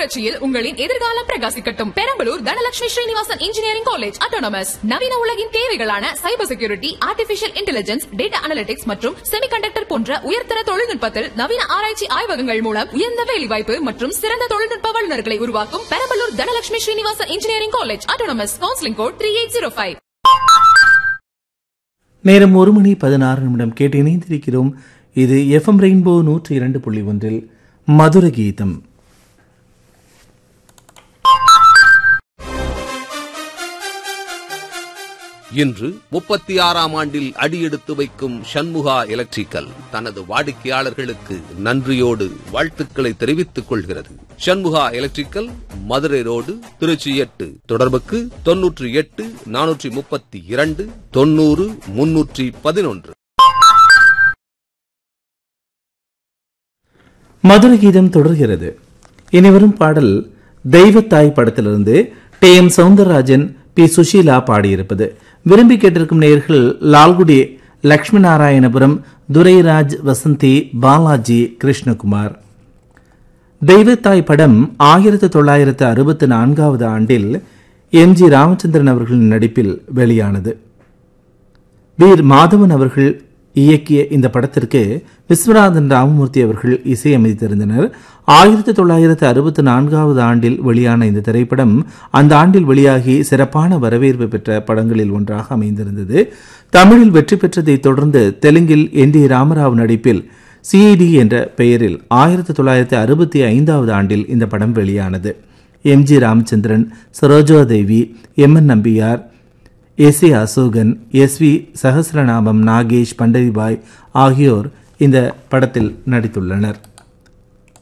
புரட்சியில் உங்களின் எதிர்காலம் பிரகாசிக்கட்டும் Perambalur Dhanalakshmi Srinivasan engineering college autonomous நவீன உலகின் தேவைகளான cyber security artificial intelligence data analytics மற்றும் செமிகண்டக்டர் போன்ற உயர்தர தொழில்நுட்பத்தில் நவீன ஆராய்ச்சி ஆய்வகங்கள் மூலம் உயர்ந்த வேலைவாய்ப்பு மற்றும் சிறந்த தொழில்நுட்ப வல்லுநர்களை உருவாக்கும் Perambalur Dhanalakshmi Srinivasan engineering college autonomous counselling code three eight zero five நேரம் ஒரு மணி பதினாறு நிமிடம் கேட்டு இணைந்திருக்கிறோம் இது எஃப்எம் ரெயின்போ நூற்றி இரண்டு புள்ளி ஒன்றில் மதுர கீதம் இன்று முப்பத்தி ஆறாம் ஆண்டில் அடியெடுத்து வைக்கும் சண்முகா எலக்ட்ரிக்கல் தனது வாடிக்கையாளர்களுக்கு நன்றியோடு வாழ்த்துக்களை தெரிவித்துக் கொள்கிறது சண்முகா எலக்ட்ரிக்கல் மதுரை ரோடு திருச்சி எட்டு தொடர்புக்கு தொன்னூற்றி எட்டு நானூற்றி முப்பத்தி இரண்டு தொன்னூறு முன்னூற்றி பதினொன்று மதுர கீதம் தொடர்கிறது இனி வரும் பாடல் தெய்வத்தாய் படத்திலிருந்து T M Soundararajan P Susheela பாடியிருப்பது விரும்பி கேட்டிருக்கும் நேயர்கள் லால்குடி லட்சுமி நாராயணபுரம் துரைராஜ் வசந்தி பாலாஜி கிருஷ்ணகுமார் தெய்வத்தாய் படம் ஆயிரத்து தொள்ளாயிரத்து அறுபத்தி நான்காவது ஆண்டில் எம் ஜி ராமச்சந்திரன் அவர்களின் நடிப்பில் வெளியானது வீர் மாதவன் அவர்கள் இயக்கிய இந்த படத்திற்கு விஸ்வநாதன் ராமமூர்த்தி அவர்கள் இசையமைத்திருந்தனர் ஆயிரத்தி தொள்ளாயிரத்து அறுபத்தி நான்காவது ஆண்டில் வெளியான இந்த திரைப்படம் அந்த ஆண்டில் வெளியாகி சிறப்பான வரவேற்பு பெற்ற படங்களில் ஒன்றாக அமைந்திருந்தது தமிழில் வெற்றி பெற்றதைத் தொடர்ந்து தெலுங்கில் என் டி ராமராவ் நடிப்பில் சிஐடி என்ற பெயரில் ஆயிரத்தி தொள்ளாயிரத்தி அறுபத்தி ஐந்தாவது ஆண்டில் இந்த படம் வெளியானது M G Ramachandran Saroja Devi M N Nambiar S A Asokan S V Sahasranamam Nagesh Pandaribai ஆகியோர் இந்த படத்தில் நடித்துள்ளனர்